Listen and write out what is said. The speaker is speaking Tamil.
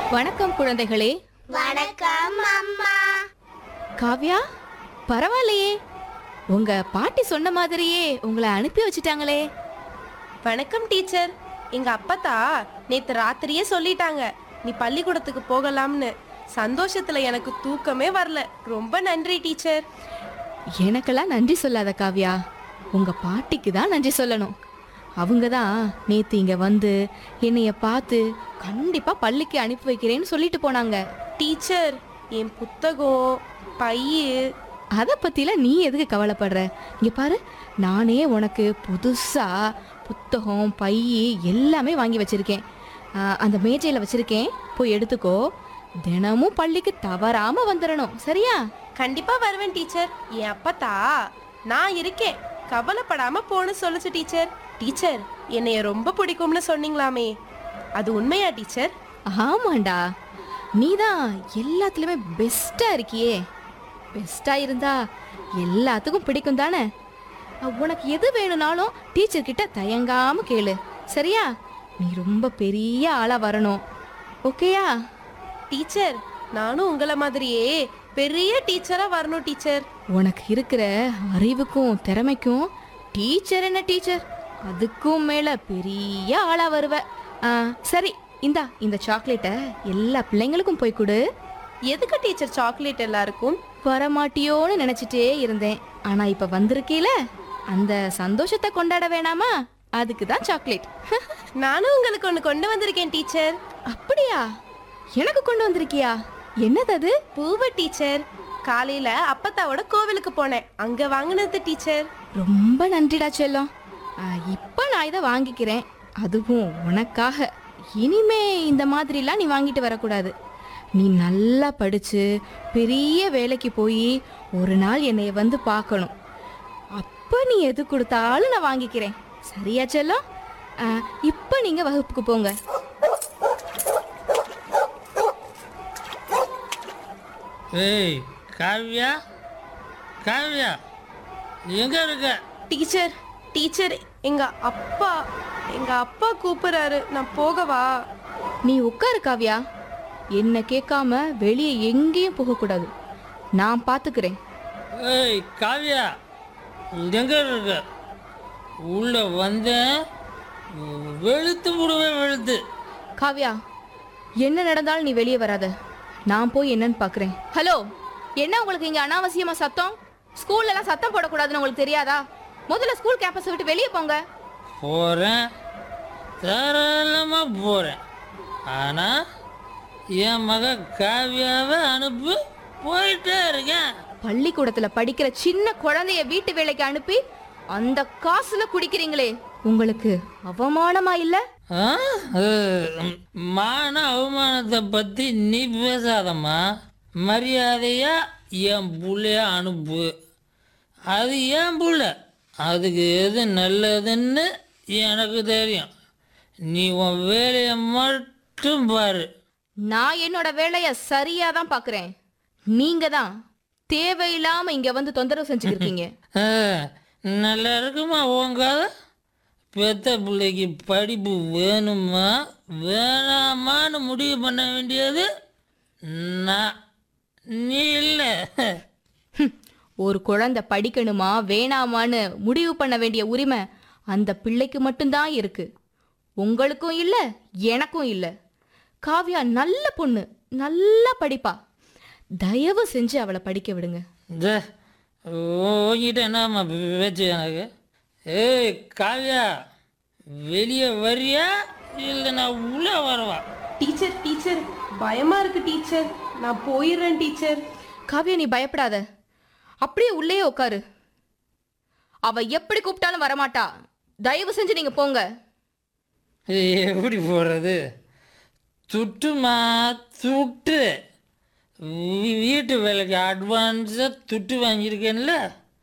வணக்கம் குழந்தைகளே வணக்கம் அம்மா காவ்யா பரவாயில்லையே உங்க பாட்டி சொன்ன மாதிரியே உங்களை அனுப்பி வச்சிட்டாங்களே வணக்கம் டீச்சர் எங்க அப்பத்தா நேத்து ராத்திரியே சொல்லிட்டாங்க நீ பள்ளிக்கூடத்துக்கு போகலாம்னு சந்தோஷத்துல எனக்கு தூக்கமே வரல ரொம்ப நன்றி டீச்சர் எனக்கெல்லாம் நன்றி சொல்லாத காவ்யா உங்க பாட்டிக்கு தான் நன்றி சொல்லணும் அவங்க தான் நேத்து இங்க வந்து என்னைய பார்த்து கண்டிப்பா பள்ளிக்கு அனுப்பி வைக்கிறேன்னு சொல்லிட்டு போனாங்க டீச்சர் என் புத்தகம் பையு அதை பத்திலாம் நீ எதுக்கு கவலைப்படுற இங்க பாரு நானே உனக்கு புதுசா புத்தகம் பை எல்லாமே வாங்கி வச்சிருக்கேன் ஆ, அந்த மேஜையில வச்சிருக்கேன் போய் எடுத்துக்கோ தினமும் பள்ளிக்கு தவறாம வந்துடணும் சரியா கண்டிப்பா வருவேன் டீச்சர் என் அப்பத்தா நான் இருக்கேன் கவலைப்படாம போன்னு சொல்லுச்சு டீச்சர் டீச்சர் என்னைய ரொம்ப பிடிக்கும்னு சொன்னீங்களாமே அது உண்மையா டீச்சர் ஆமாண்டா நீ தான் எல்லாத்துலயுமே பெஸ்டா இருக்கியே பெஸ்டா இருந்தா எல்லாத்துக்கும் பிடிக்கும் தானே அ, உனக்கு எது வேணும்னாலும் டீச்சர் கிட்ட தயங்காம கேளு சரியா நீ ரொம்ப பெரிய ஆளா வரணும் ஓகேயா டீச்சர் நானும் உங்களை மாதிரியே பெரிய டீச்சரா வரணும் டீச்சர் உனக்கு இருக்கிற அறிவுக்கும் திறமைக்கும் டீச்சர் என்ன டீச்சர் அதுக்கும் மேல பெரிய ஆளா வருவ ஆ, சரி இந்தா இந்த சாக்லேட்டை எல்லா பிள்ளைங்களுக்கும் போய் கொடு எதுக்கு டீச்சர் சாக்லேட் எல்லாருக்கும் வரமாட்டியோன்னு நினைச்சிட்டே இருந்தேன் ஆனா இப்ப வந்திருக்கீல அந்த சந்தோஷத்தை கொண்டாட வேணாமா அதுக்கு தான் சாக்லேட் நானும் உங்களுக்கு ஒன்று கொண்டு வந்திருக்கேன் டீச்சர் அப்படியா எனக்கு கொண்டு வந்திருக்கியா என்னது அது பூவை டீச்சர் காலையில அப்பத்தாவோட கோவிலுக்கு போனேன் அங்க வாங்கினது டீச்சர் ரொம்ப நன்றிடா செல்லம் ஆ, இப்ப நான் இதை வாங்கிக்கிறேன் அதுவும் உனக்காக இனிமே இந்த மாதிரிலாம் நீ வாங்கிட்டு வரக்கூடாது நீ நல்லா படிச்சு பெரிய வேலைக்கு போய் ஒரு நாள் என்னைய வந்து பார்க்கணும் அப்ப நீ எது கொடுத்தாலும் நான் வாங்கிக்கிறேன் சரியா செல்லம் ஆ, இப்ப நீங்க வகுப்புக்கு போங்க ஏய் காவ்யா காவ்யா எங்க இருக்க டீச்சர் டீச்சர் எங்க அப்பா எங்க அப்பா கூப்பிடுறாரு நான் போகவா நீ உட்காரு காவ்யா என்ன கேட்காம வெளியே எங்கேயும் போகக்கூடாது நான் பார்த்துக்கிறேன் ஏய் காவ்யா எங்க இருக்க உள்ள வந்தேன் வெளுத்து விடுவேன் வெளுத்து காவ்யா என்ன நடந்தாலும் நீ வெளியே வராத நான் போய் என்னன்னு பார்க்குறேன் ஹலோ என்ன உங்களுக்கு இங்கே அனாவசியமா சத்தம் ஸ்கூல்ல எல்லாம் சத்தம் போடக்கூடாதுன்னு உங்களுக்கு தெரியாதா முதல்ல ஸ்கூல் கேம்பஸை விட்டு வெளியே போங்க போகிறேன் தாராளமாக போகிறேன் ஆனால் என் மக காவ்யாவை அனுப்பி போயிட்டே இருக்கேன் பள்ளிக்கூடத்துல படிக்கிற சின்ன குழந்தைய வீட்டு வேலைக்கு அனுப்பி அந்த காசுல குடிக்கிறீங்களே உங்களுக்கு அவமானமா இல்ல ஆ? அஹ், மான அவமானத்தை பற்றி நீ பேசாதம்மா மரியாதையா என் புள்ளைய அனுப்பு அது என் புள்ள அதுக்கு எது நல்லதுன்னு எனக்கு தெரியும் நீ உன் வேலையை மட்டும் பாரு நான் என்னோட வேலைய சரியா தான் பாக்குறேன் நீங்க தான் தேவையில்லாம இங்க வந்து தொந்தரவு செஞ்சுக்கிருக்கீங்க ஆ, நல்லா இருக்குமா உன் கதை பெத்த பிள்ளைக்கு படிப்பு வேணுமா வேணாமான்னு முடிவு பண்ண வேண்டியது நான் நீ இல்லை ஹம், ஒரு குழந்தை படிக்கணுமா வேணாமான்னு முடிவு பண்ண வேண்டிய உரிமை அந்த பிள்ளைக்கு மட்டும்தான் இருக்கு உங்களுக்கும் இல்ல எனக்கும் இல்ல காவ்யா நல்ல பொண்ணு நல்லா படிப்பா தயவு செஞ்சு அவளை படிக்க விடுங்க இந்த உங்ககிட்ட என்னம்மா பேச்சு எனக்கு ஏய் காவ்யா வெளியே வரியா இல்லை நான் உள்ளே வரவா டீச்சர் டீச்சர் பயமா இருக்கு டீச்சர் நான் போயிடுறேன் டீச்சர் காவ்யா நீ பயப்படாத அப்படியே உள்ளே உட்காரு அவ எப்படி கூப்பிட்டாலும் வரமாட்டா தயவு செஞ்சு நீங்க போங்க இது எப்படி போடுறது துட்டுமா துட்டு வீ- வீட்டு வேலைக்கு அட்வான்ஸாக துட்டு வாங்கியிருக்கேன்ல